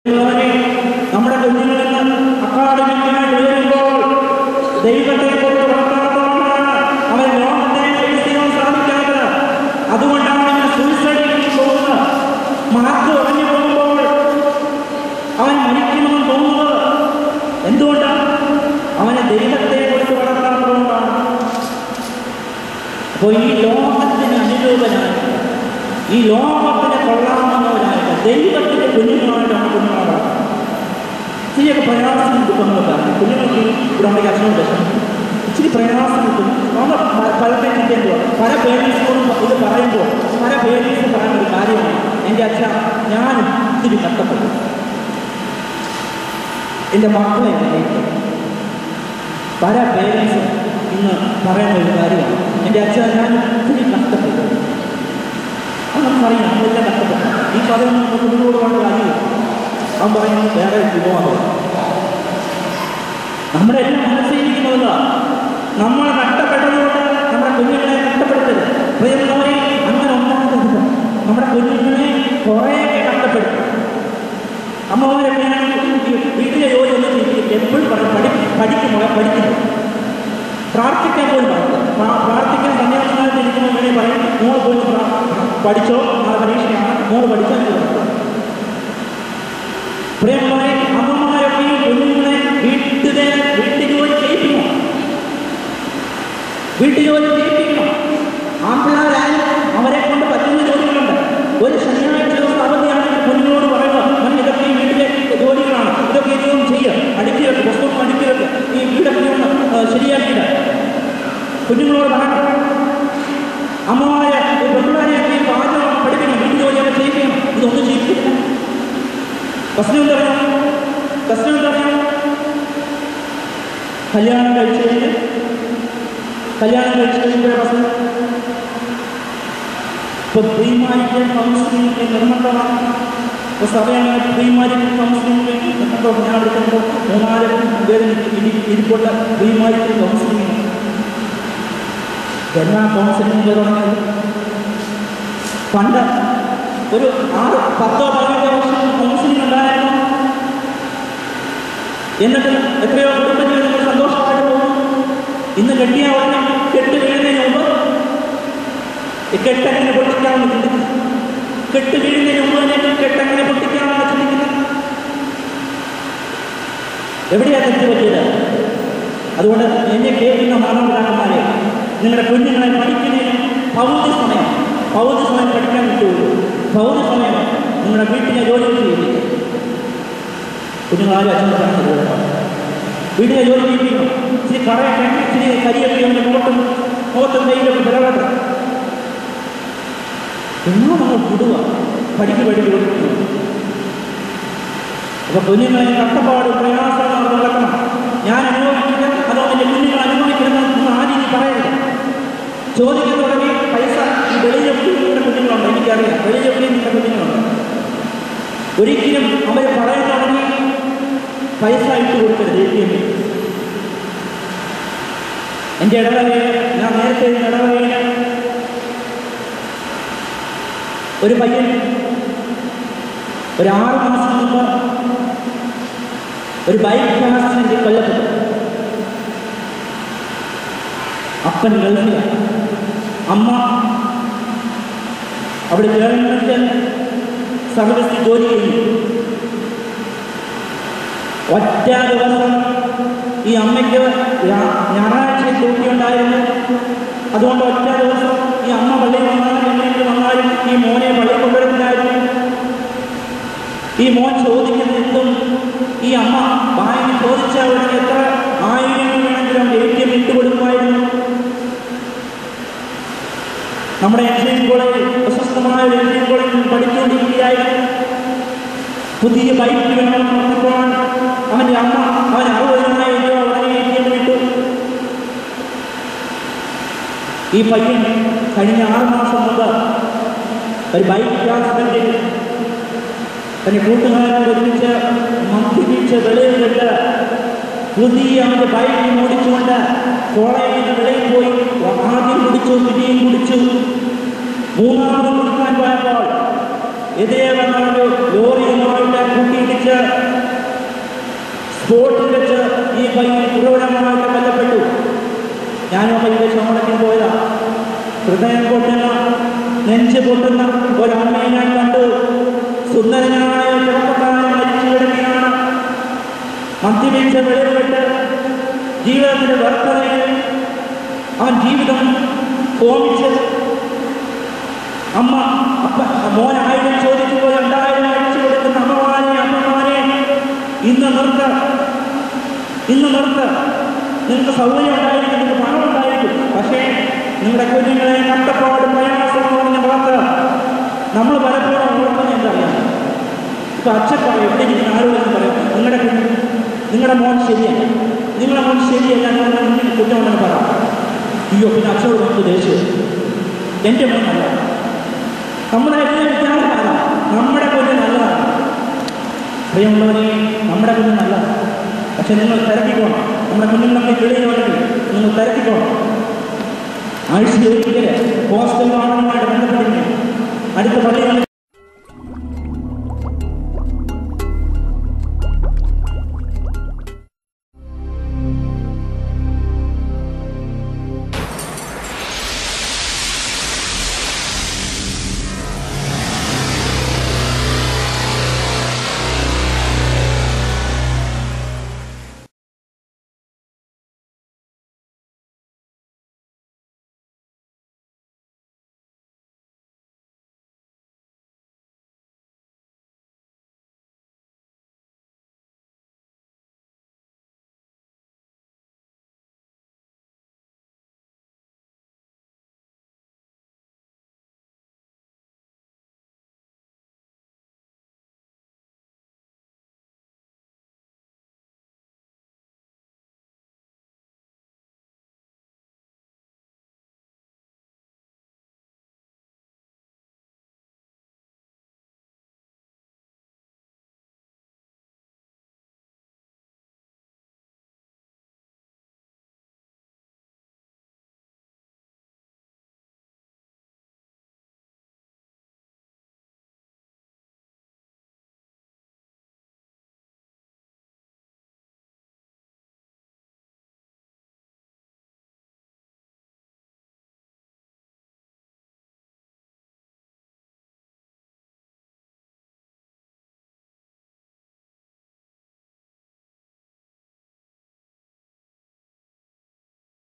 ഉള്ളവരെ നമ്മുടെ കുഞ്ഞുങ്ങളിൽ നിന്ന് അക്കാദമിക്കായി ഉയരുമ്പോൾ ദൈവത്തെ കൊണ്ട് വളർത്താത്തതുകൊണ്ടാണ് അവൻ ലോകത്തെ ഫേസ് ചെയ്യാൻ സാധിക്കാത്തത് അതുകൊണ്ടാണ് അവൻ സൂയിസൈഡിലേക്ക് പോകുന്നത് മാർക്ക് ഉറഞ്ഞു പോകുമ്പോൾ അവൻ മരിക്കണമെന്ന് തോന്നുന്നത് എന്തുകൊണ്ടാണ് അവന് ദൈവത്തെ കൊണ്ട് വളർത്താത്തതുകൊണ്ടാണ് അപ്പോൾ ഈ ലോകത്തിന് അനുരൂപനായി ഈ ലോകത്തിന് കൊള്ളാവുന്നവരായിട്ട് ദൈവത്തിന്റെ കുഞ്ഞുങ്ങളായിട്ടാണ് കുഞ്ഞുങ്ങളാണ് ഇച്ചിരിയൊക്കെ പ്രയാസം കിട്ടുന്നതാണ് കുഞ്ഞുങ്ങൾക്ക് ഇവിടെ നമ്മുടെ അച്ഛനും വിഷം ഇച്ചിരി പ്രയാസം കിട്ടും നമ്മൾ പലത്തെ ചിന്തയുമ്പോൾ പല പേരൻസിനോടും ഇത് പറയുമ്പോൾ പല പേരൻസും പറയുന്ന ഒരു കാര്യമാണ് എൻ്റെ അച്ഛ ഞാൻ ഇത്തിരി കഷ്ടപ്പെട്ടു എൻ്റെ മക്കളെ എനിക്ക് പല പേരൻസും ഇന്ന് പറയുന്ന ഒരു കാര്യമാണ് എൻ്റെ അച്ഛൻ ഞാൻ ഒത്തിരി കഷ്ടപ്പെട്ടു അത് നമുക്കറിയാം നമ്മളെല്ലാം കഷ്ടപ്പെട്ടു ഈ കഥയൊന്നും നമുക്ക് കുഞ്ഞുങ്ങളോട് കൊണ്ട് കാര്യമില്ല അവൻ പറയുന്നത് വേറെ വിഭവമാണ് നമ്മുടെ എല്ലാം മനസ്സിലിരിക്കുന്നതല്ല നമ്മൾ കഷ്ടപ്പെട്ടതുകൊണ്ട് നമ്മുടെ കുഞ്ഞുങ്ങളെ കഷ്ടപ്പെടുത്തരുത് പ്രിയമുള്ളവരെ അങ്ങനെ ഉണ്ടാകരുത് നമ്മുടെ കുഞ്ഞുങ്ങളെ കുറേയൊക്കെ കഷ്ടപ്പെടുത്തും അമ്മമാരൊക്കെയാണ് വീട്ടിലെ ജോലി ഒന്നും ചെയ്തിട്ട് എപ്പോഴും പറയും പഠി പഠിക്കുമ്പോൾ പഠിക്കുന്നു പ്രാർത്ഥിക്കാൻ പോലും പറയും പ്രാ- പ്രാർത്ഥിക്കാൻ സന്യാസമായിട്ട് ഇരിക്കുമ്പോൾ വേണേ പറയും മോള് പോയി പ്രാ- പഠിച്ചോ നാളെ പരീക്ഷയാണ് മോള് പഠിച്ചാൽ പ്രിയമുള്ളവരെ അമ്മമാരൊക്കെ ഈ കുഞ്ഞുങ്ങളെ വീട്ടിലെ വീട്ടുജോലി ചെയ്യിപ്പിക്കണം വീട്ടുജോലി ചെയ്യിപ്പിക്കണം ആമ്പിള്ളാരായാലും അവരെ കൊണ്ട് പറ്റുന്ന ജോലികളുണ്ട് ഒരു ശനിയാഴ്ച ദിവസം അവധിയാണെങ്കിൽ കുഞ്ഞുങ്ങളോട് പറയുക "മോനെ, ഇതൊക്കെ ഈ വീട്ടിലെ ജോലികളാണ് ഇതൊക്കെ ഇനിയും ചെയ്യുക അടുക്കി വെക്ക് പുസ്തകം അടുക്കി വെക്ക് ഈ വീടൊക്കെ ഒന്ന് ആ, ശരിയാക്കിയിട കുഞ്ഞുങ്ങളോട് പറയണം അമ്മമാരെ ഈ പെൺപിള്ളേരെയൊക്കെ ഈ പാചകം പഠിപ്പിക്കണം വീട്ടു ജോലിയൊക്കെ ചെയ്യിക്കണം ഇതൊന്നും ചെയ്യിപ്പിക്കില്ല പ്രശ്നം എന്താ പറയുക പ്രശ്നം എന്താ പറയുക കല്യാണം കഴിച്ചു കഴിഞ്ഞ് കല്യാണം കഴിച്ചു കഴിയുമ്പോഴേ പ്രശ്നം ഇപ്പൊ പ്രീമാരിക്കൽ കൗൺസിലിംഗ് നിർബന്ധമാണ് ഇപ്പൊ സഭയാണ് പ്രീമാരിക്കൽ കൗൺസിലിംഗ് വേണ്ടി നിർബന്ധം ഞാൻ എടുക്കുമ്പോൾ മൂന്നാല് പേര് ഇരിപ്പുള്ള പ്രീമാരിക്കൽ കൗൺസിലിംഗ് എന്നാ കൗൺസിലിംഗ് തുടങ്ങിയത് പണ്ട് ഒരു ആറ് പത്തോ പതിനഞ്ചോ വർഷം കൗൺസിലിംഗ് ഉണ്ടായിരുന്നു എന്നിട്ട് എത്രയോ കുടുംബജീവിതങ്ങൾ സന്തോഷമായിട്ട് പോകുന്നു ഇന്ന് കെട്ടിയ ഉടനെ കെട്ട് വീഴുന്നതിന് മുമ്പ് ഈ കെട്ടെങ്ങനെ പൊട്ടിക്കാമെന്ന് ചിന്തിക്കുന്നു കെട്ട് വീഴുന്നതിന് മുമ്പ് തന്നെ കെട്ടെങ്ങനെ പൊട്ടിക്കാമെന്ന് ചിന്തിക്കുന്നു എവിടെയാ തെറ്റ് പറ്റിയത് അതുകൊണ്ട് എന്നെ കേൾക്കുന്ന മാതാപിതാക്കന്മാരെ നിങ്ങളുടെ കുഞ്ഞുങ്ങളെ പഠിക്കുന്നതിന് പൗതി സമയം പൗതി സമയം പഠിക്കാൻ കിട്ടുള്ളൂ പൗതി സമയം നിങ്ങളുടെ വീട്ടിലെ ജോലി ചെയ്യിപ്പിക്കും കുഞ്ഞുങ്ങളാരും അച്ഛൻ പറയുന്നത് വീട്ടിലെ ജോലി ചെയ്യിപ്പിക്കണം ഇച്ചിരി കറയൊക്കെ ഇച്ചിരി കരിയൊക്കെ ഒന്ന് മുഖത്തും മുഖത്തും കയ്യിലൊക്കെ പിറകട്ടെ എന്നാ നമ്മൾ വിടുക പഠിക്ക് പഠിക്ക് കൊടുക്കുന്നു അപ്പൊ കുഞ്ഞുങ്ങളെ കഷ്ടപ്പാട് പ്രയാസം നമ്മൾ നടക്കണം ഞാൻ അനുഭവിക്കില്ല അതോ എൻ്റെ കുഞ്ഞുങ്ങൾ അനുഭവിക്കണമെന്ന് നിങ്ങൾ ആദ്യം നീ പറയരുത് ചോദിക്കുന്ന തുടങ്ങി പൈസ ഈ വെളിയിലൊക്കെ നിങ്ങളുടെ കുഞ്ഞുങ്ങളുണ്ട് എനിക്കറിയാം വെളിയിലൊക്കെ നിങ്ങളുടെ കുഞ്ഞുങ്ങളുണ്ട് ഒരിക്കലും അവർ പറയുന്ന തുടങ്ങി പൈസ ഇട്ട് കൊടുക്കരുത് എ ടി എമ്മിൽ എൻ്റെ ഇടവകയിൽ ഞാൻ നേരത്തെ ഇരുന്ന ഇടവകയിൽ ഒരു പയ്യൻ ഒരു ആറ് മാസം മുമ്പ് ഒരു ബൈക്ക് ആക്സിഡന്റിൽ കൊല്ലപ്പെട്ടു അപ്പൻ ഗൾഫിലാണ് അമ്മ അവിടെ ഗവൺമെന്റ് സർവീസിൽ ജോലി ചെയ്യുന്നു ഒറ്റ ദിവസം ഈ അമ്മയ്ക്ക് ഞാ- ഞായറാഴ്ച ഡ്യൂട്ടി ഉണ്ടായിരുന്നു അതുകൊണ്ട് ഒറ്റ ദിവസം ഈ അമ്മ പള്ളിയിൽ വന്നാലും എണ്ണയിൽ വന്നാലും ഈ മോനെ പള്ളിയിൽ കൊണ്ടുവരുന്നില്ലായിരുന്നു ഈ മോൻ ചോദിക്കുന്ന എന്തും ഈ അമ്മ ബാങ്കിൽ ചോദിച്ച ഉടനെ എത്ര ആയിരം വേണമെങ്കിലും എ ടി എം ഇട്ട് കൊടുക്കുമായിരുന്നു നമ്മുടെ എഞ്ചിനീയറിംഗ് കോളേജിൽ പ്രശസ്തമായ ഒരു എഞ്ചിനീയറിംഗ് കോളേജിൽ പഠിച്ചുകൊണ്ടിരിക്കുകയായിരുന്നു പുതിയ ബൈക്ക് വേണമെന്ന് പറഞ്ഞപ്പോൾ അവൻ്റെ അമ്മ അവൻ അറുപതിനായിരം രൂപ ഉടനെ എ ടി എം ഇട്ടു ഈ പയ്യൻ കഴിഞ്ഞ ആറ് മാസം മുമ്പ് ഒരു ബൈക്ക് ആക്സിഡന്റിൽ തന്റെ കൂട്ടുകാരനോട് ഒരുമിച്ച് മദ്യപിച്ച് വെളിയിലിട്ട് പുതിയ അവന്റെ ബൈക്ക് ഓടിച്ചുകൊണ്ട് കോളേജിന് വെളിയിൽ പോയി ആദ്യം കുടിച്ചു പിന്നെയും കുടിച്ചു മൂന്നാമത് കുടിക്കാൻ പോയപ്പോൾ എതിരെ വന്ന ഒരു ലോറിയുമായിട്ട് കൂട്ടിയിടിച്ച് സ്പോട്ടിൽ വെച്ച് ഈ പയ്യൻ ക്രൂരമായിട്ട് കൊല്ലപ്പെട്ടു ഞാനും പയ്യൻ വെച്ച് നമ്മളൊക്കെ പോയതാ ഹൃദയം പൊട്ടുന്ന നെഞ്ച് പൊട്ടുന്ന ഒരമ്മയെ ഞാൻ കണ്ടു സുന്ദരനായ ചെറുപ്പക്കാരൻ മരിച്ചു കിടക്കുകയാണ് മദ്യപിച്ച് വെളിവിട്ട് ജീവിതത്തിന്റെ വ്യർത്ഥതയിൽ അവൻ ജീവിതം ഹോമിച്ച് അമ്മ അപ്പ മോൻ ആയിരം ചോദിക്കുമ്പോൾ രണ്ടായിരം അടിച്ചു കൊടുക്കുന്ന അമ്മമാരെ അമ്മമാരെ ഇന്ന് നിർത്ത ഇന്ന് നിർത്ത നിങ്ങൾക്ക് സൗകര്യം ഉണ്ടായിരിക്കും നിങ്ങൾക്ക് പണം ഉണ്ടായിരിക്കും പക്ഷേ നിങ്ങളുടെ കുഞ്ഞുങ്ങളെ കഷ്ടപ്പാടും പ്രയാസവും പറഞ്ഞ വളർത്ത് നമ്മൾ പലപ്പോഴും ഓർക്കുന്ന എന്തറിയാം ഇപ്പൊ അച്ഛൻ പറയും എവിടെ ഇരിക്കുന്ന ആരോടെന്ന് പറയാം നിങ്ങളുടെ കുഞ്ഞ് നിങ്ങളുടെ മോൻ ശരിയല്ല നിങ്ങളുടെ മോൻ ശരിയല്ല നിങ്ങളുടെ മുന്നിൽ കുറ്റമുണ്ടെന്ന് പറ അയ്യോ പിന്നെ അച്ഛനോട് നമുക്ക് ദേഷ്യം എൻ്റെ മോൻ നല്ല നമ്മുടെ എല്ലാ വിചാരമാണ് നമ്മുടെ കുഞ്ഞ് നല്ലതാണ് പ്രിയമുള്ളവരെ നമ്മുടെ കുഞ്ഞ് നല്ലതാണ് പക്ഷെ നിങ്ങൾ തിരക്കിക്കോണം നമ്മുടെ കുഞ്ഞുങ്ങളൊക്കെ കിളിയുണ്ടെങ്കിൽ നിങ്ങൾ തിരക്കിക്കോണം ആഴ്ചയിൽ ഒരിക്കൽ ഹോസ്റ്റൽ വാഹനവുമായിട്ട് ബന്ധപ്പെട്ടിരിക്കണം അടുത്ത പള്ളികളിൽ